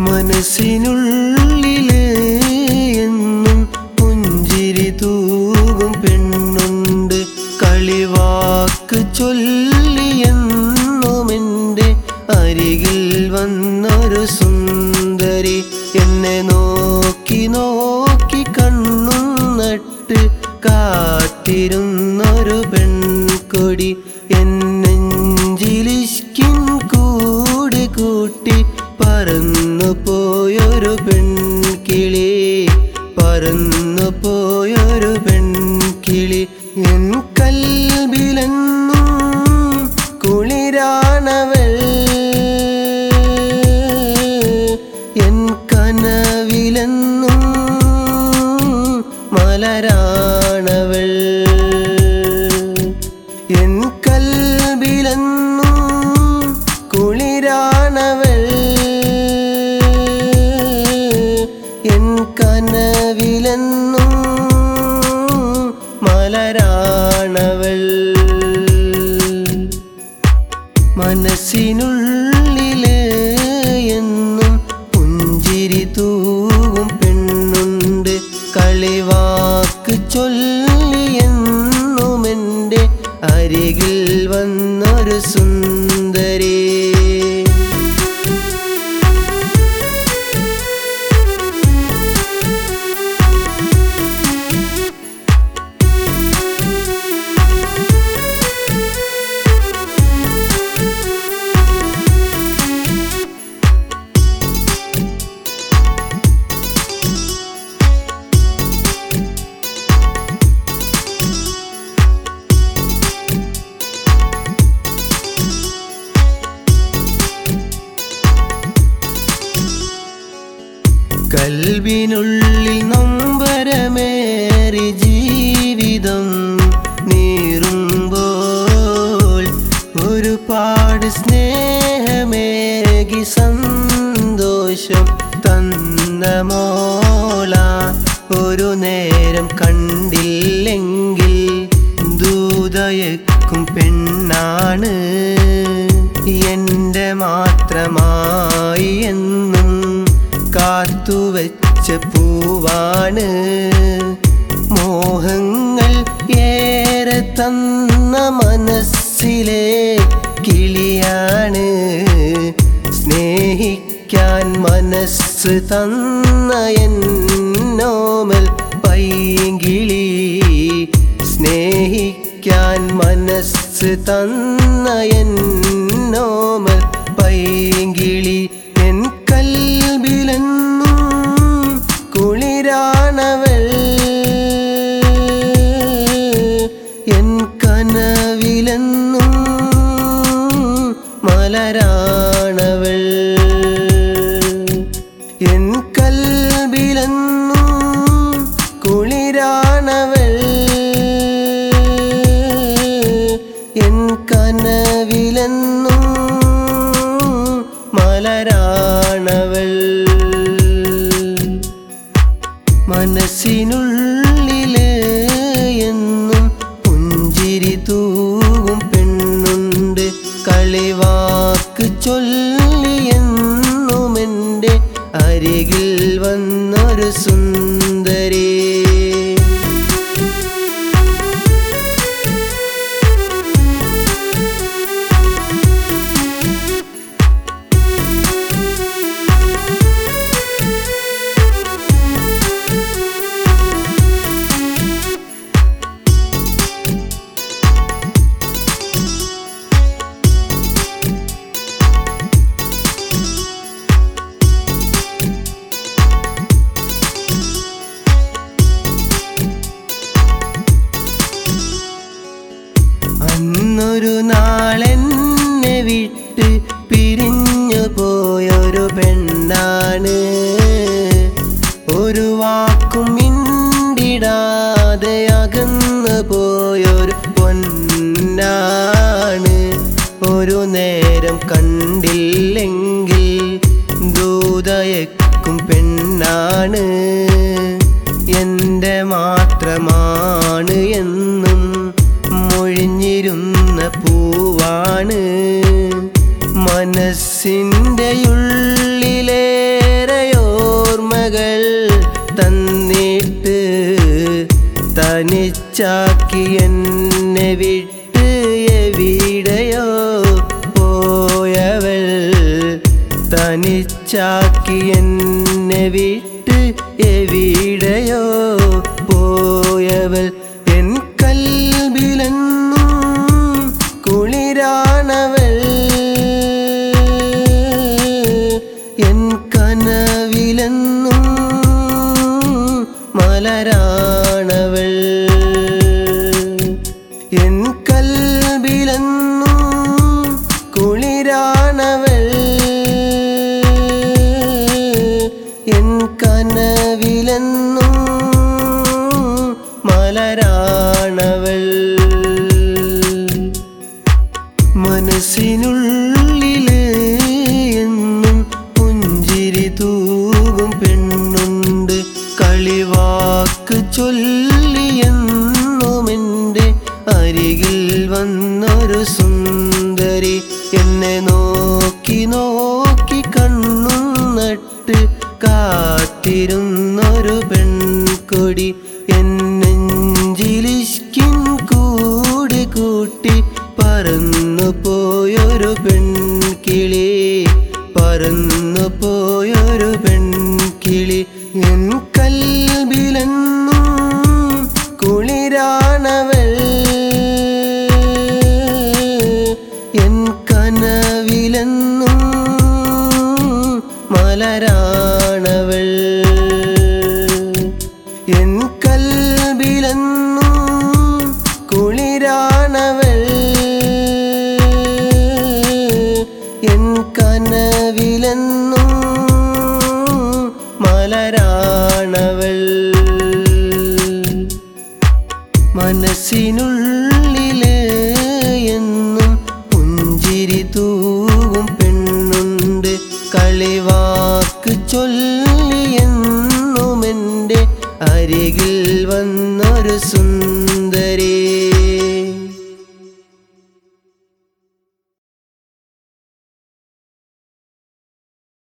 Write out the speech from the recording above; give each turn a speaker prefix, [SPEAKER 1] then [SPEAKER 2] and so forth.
[SPEAKER 1] മനസ്സിനുള്ളില് എന്നും പുഞ്ചിരി തൂകും പെണ്ണുണ്ട് കളിവാക്ക് ചൊല്ലിയെന്നും എൻ്റെ അരികിൽ വന്നൊരു സുന്ദരി എന്നെ നോക്കി നോക്കി കണ്ണും നട്ട് കാത്തിരുന്നൊരു പെൺകൊടി എന്നെഞ്ചിലിഷ്കിൻ കൂട് കൂട്ടി പറന്നു പോയൊരു പെൺകിളി പറന്നു പോയൊരു പെൺകിളി എൻ കൽബിലെന്നും കുളിരാണവൾ എൻ കനവിലെന്നും മലരാണവൾ എൻ കൽബിലെന്നും കുളിരാണവൾ എൻ കനവിലെന്നും മലരാണവൾ മനസ്സിനുള്ളില് എന്നും പുഞ്ചിരി തൂകും പെണ്ണുണ്ട് കളിവാക്ക് ചൊല്ലിയെന്നും എൻ്റെ അരികിൽ വന്നൊരു സുന്ദരി കൽവിനുള്ളിൽ നൊമ്പരമേറി ജീവിതം നീറുമ്പോൾ ഒരുപാട് സ്നേഹമേകി സന്തോഷം തന്ന മോള ഒരു നേരം കണ്ടില്ലെങ്കിൽ ദൂതയക്കും പെണ്ണാണ് എൻ്റെ മാത്രമായി എന്നും കാത്തുവെച്ച പൂവാണ് മോഹങ്ങൾ ഏറെ തന്ന മനസ്സിലെ കിളിയാണ് സ്നേഹിക്കാൻ മനസ്സ് തന്ന എന്നോമൽ പൈങ്കിളി സ്നേഹിക്കാൻ മനസ്സ് തന്ന എന്നോമൽ പൈങ്കിളി എൻ കൽബിലെന്നും കുളിരാണവൾ എൻ കനവിലെന്നും മലരാണവൾ എൻ കൽബിലെന്നും കുളിരാണവൾ എൻ കനവിലെന്നും മലരാണവൾ മനസ്സിനുള്ളില് എന്നും പുഞ്ചിരി തൂകും പെണ്ണുണ്ട് കളിവാക്ക് ചൊല്ലിയെന്നും എൻ്റെ അരികിൽ വന്നൊരു സുന്ദരി അന്നൊരു നാളെന്നെ വിട്ട് പിരിഞ്ഞു പോയൊരു പെണ്ണാണ് ഒരു വാക്കും മിണ്ടിടാതെ അകന്നു പോയൊരു പൊന്നാണ് ഒരു നേരം കണ്ടില്ലെങ്കിൽ ദൂതയക്കും പെണ്ണാണ് എൻ്റെ മാത്രമാണ് എന്നും മൊഴിഞ്ഞിരുന്ന പൂവാണ് മനസ്സിൻ്റെ ഉള്ളിലെ തനിച്ചാക്കി എന്നെ വിട്ട് എവിടെയോ പോയവൾ തനിച്ചാക്കി എന്നെ വിട്ട് എവിടെയോ പോയവൾ എൻ കൽബിലെന്നും കുളിരാണവൾ എൻ കനവിലെന്നും മലരാണവൾ എൻ കൽബിലെന്നും കുളിരാണവൾ എൻ കനവിലെന്നും മലരാണവൾ മനസ്സിനുള്ളില് എന്നും പുഞ്ചിരി തൂകും പെണ്ണുണ്ട് കളിവാക്ക് ചൊല്ലിയെന്നും എൻ്റെ അരികിൽ വന്നൊരു സുന്ദരി എന്നെ നോക്കി നോക്കി കണ്ണും നട്ട് കാത്തിരുന്നൊരു പെൺകൊടി എന്നെഞ്ചിലിഷ്കിൻ കൂടി കൂട്ടി പറന്നു പോയൊരു പെൺകിളി പറന്നു പോയൊരു പെൺകിളി എൻ കൽബിലെന്നും കുളിരാണവൾ എൻ കനവിലെന്നും മലരാണവൾ എൻ കൽബിലെന്നും കുളിരാണവൾ എൻ കനവിലെന്നും മലരാണവൾ മനസ്സിനുള്ളില് എന്നും പുഞ്ചിരി തൂകും പെണ്ണുണ്ട് കളിവാക്ക് ചൊല്ലിയെന്നും എൻ്റെ അരികിൽ വന്നൊരു സുന്ദരി